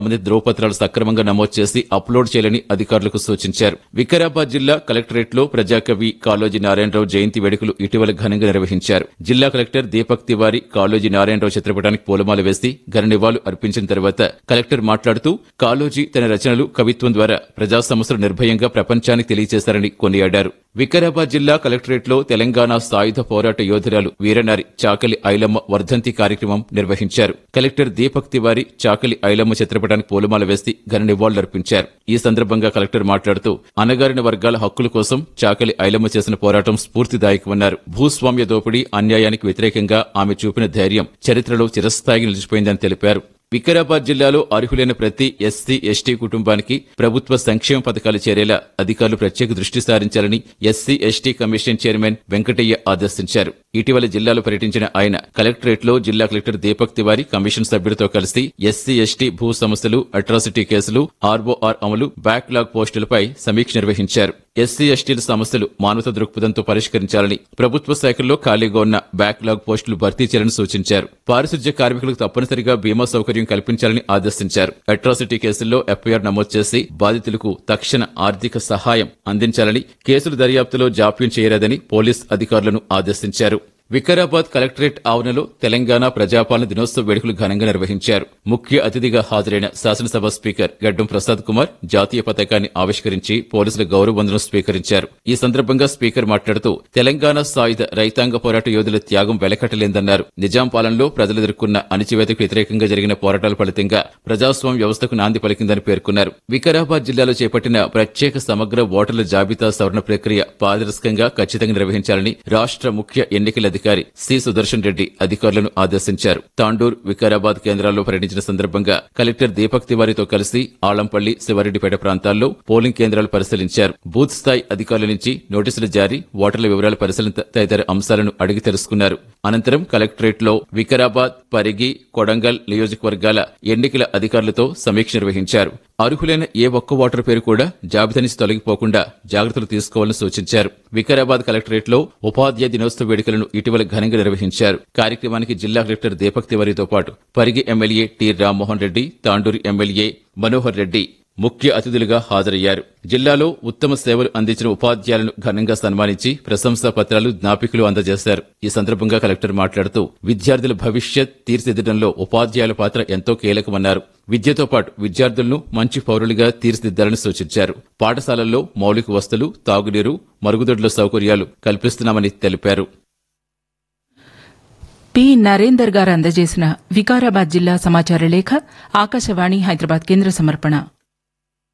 సంబంధిత ధ్రువపత్రాలు సక్రమంగా నమోదు చేసి అప్లోడ్ చేయాలని అధికారులకు సూచించారు వికారాబాద్ జిల్లా కలెక్టరేట్ లో ప్రజాకవి కాళోజీ నారాయణరావు జయంతి వేడుకలు ఇటీవల ఘనంగా నిర్వహించారు జిల్లా కలెక్టర్ దీపక్ తివారీ కాళోజీ నారాయణరావు చిత్రపటానికి పూలమాల వేసి ఘన నివాళులు అర్పించిన తర్వాత కలెక్టర్ మాట్లాడుతూ కాళోజీ తన రచనలు కవిత్వం ద్వారా ప్రజా సమస్యలు నిర్భయంగా ప్రపంచానికి తెలియజేశారని కొనియాడారు వికారాబాద్ జిల్లా కలెక్టరేట్ లో తెలంగాణ సాయుధ పోరాట యోధురాలు వీరనారి చాకలి ఐలమ్మ వర్ధంతి కార్యక్రమం నిర్వహించారు కలెక్టర్ దీపక్ తివారీ చాకలి ఐలమ్మ చిత్రపటానికి పూలమాల వేసి ఘన నివాళులర్పించారు ఈ సందర్భంగా కలెక్టర్ మాట్లాడుతూ అనగారిన వర్గాల హక్కుల కోసం చాకలి ఐలమ్మ చేసిన పోరాటం స్ఫూర్తిదాయకమన్నారు భూస్వామ్య దోపిడీ అన్యాయానికి వ్యతిరేకంగా ఆమె చూపిన ధైర్యం చరిత్రలో చిరస్థాయిగా నిలిచిపోయిందని తెలిపారు వికారాబాద్ జిల్లాలో అర్హులైన ప్రతి ఎస్సీ ఎస్టీ కుటుంబానికి ప్రభుత్వ సంక్షేమ పథకాలు చేరేలా అధికారులు ప్రత్యేక దృష్టి సారించాలని SC ST commission chairman Venkataiah ఆదేశించారు ఇటీవల జిల్లాలో పర్యటించిన ఆయన కలెక్టరేట్ లో జిల్లా కలెక్టర్ దీపక్ తివారీ కమిషన్ సభ్యులతో కలిసి ఎస్సీ ఎస్టీ భూ సమస్యలు అట్రాసిటీ కేసులు ఆర్ఓఆర్ అమలు బ్యాక్లాగ్ పోస్టులపై సమీక్ష నిర్వహించారు ఎస్సీ ఎస్టీల సమస్యలు మానవత దృక్పథంతో పరిష్కరించాలని ప్రభుత్వ శాఖల్లో ఖాళీగా ఉన్న బ్యాక్లాగ్ పోస్టులు భర్తీ చేయాలని సూచించారు పారిశుధ్య కార్మికులకు తప్పనిసరిగా బీమా సౌకర్యం కల్పించాలని ఆదేశించారు అట్రాసిటీ కేసుల్లో ఎఫ్ఐఆర్ నమోదు చేసి బాధితులకు తక్షణ ఆర్థిక సహాయం అందించాలని కేసుల దర్యాప్తులో జాప్యం చేయరాదని పోలీస్ అధికారులను ఆదేశించారు వికారాబాద్ కలెక్టరేట్ ఆవరణలో తెలంగాణ ప్రజాపాలన దినోత్సవ వేడుకలు ఘనంగా నిర్వహించారు ముఖ్య అతిథిగా హాజరైన శాసనసభ స్పీకర్ గడ్డం ప్రసాద్ కుమార్ జాతీయ పతాకాన్ని ఆవిష్కరించి పోలీసుల గౌరవ వందనం స్వీకరించారు ఈ సందర్భంగా స్పీకర్ మాట్లాడుతూ తెలంగాణ సాయుధ రైతాంగ పోరాట యోధుల త్యాగం వెలకట్టలేందన్నారు నిజాం పాలనలో ప్రజలు ఎదుర్కొన్న అణిచివేతకు వ్యతిరేకంగా జరిగిన పోరాటాల ఫలితంగా ప్రజాస్వామ్య వ్యవస్థకు నాంది పలికిందని పేర్కొన్నారు వికారాబాద్ జిల్లాలో చేపట్టిన ప్రత్యేక సమగ్ర ఓటర్ల జాబితా సవరణ ప్రక్రియ పారదర్శకంగా ఖచ్చితంగా నిర్వహించాలని రాష్ట్ర ముఖ్య ఎన్నికల అధికారి సి సుదర్శన్ రెడ్డి అధికారులను ఆదేశించారు తాండూర్ వికారాబాద్ కేంద్రాల్లో పర్యటించిన సందర్భంగా కలెక్టర్ దీపక్ తివారీతో కలిసి ఆలంపల్లి శివారెడ్డిపేట ప్రాంతాల్లో పోలింగ్ కేంద్రాలు పరిశీలించారు బూత్ స్థాయి అధికారుల నుంచి నోటీసులు జారీ ఓటర్ల వివరాల పరిశీలన తదితర అంశాలను అడిగి తెలుసుకున్నారు అనంతరం కలెక్టరేట్ లో వికారాబాద్ పరిగి కొడంగల్ నియోజకవర్గాల ఎన్నికల అధికారులతో సమీక్ష నిర్వహించారు అర్హులైన ఏ ఒక్క ఓటర్ పేరు కూడా జాబితా నుంచి తొలగిపోకుండా జాగ్రత్తలు తీసుకోవాలని సూచించారు వికారాబాద్ కలెక్టరేట్ లో ఉపాధ్యాయ దినోత్సవ వేడుకలను ఇటీవల ఘనంగా నిర్వహించారు కార్యక్రమానికి జిల్లా కలెక్టర్ దీపక్ తివారీతో పాటు Parigi MLA T Rammohan Reddy Tandur MLA Manohar Reddy ముఖ్య అతిథులుగా హాజరయ్యారు జిల్లాలో ఉత్తమ సేవలు అందించిన ఉపాధ్యాయులను ఘనంగా సన్మానించి ప్రశంసా పత్రాలు జ్ఞాపికలు అందజేశారు ఈ సందర్భంగా కలెక్టర్ మాట్లాడుతూ విద్యార్థుల భవిష్యత్ తీర్చిదిద్దడంలో ఉపాధ్యాయుల పాత్ర ఎంతో కీలకమన్నారు విద్యతో పాటు విద్యార్థులను మంచి పౌరులుగా తీర్చిదిద్దాలని సూచించారు పాఠశాలల్లో మౌలిక వస్తువులు తాగునీరు మరుగుదొడ్ల సౌకర్యాలు కల్పిస్తున్నామని తెలిపారు పి నరేందర్ గారు అందజేసిన వికారాబాద్ జిల్లా సమాచార లేఖ ఆకాశవాణి హైదరాబాద్ కేంద్ర సమర్పణ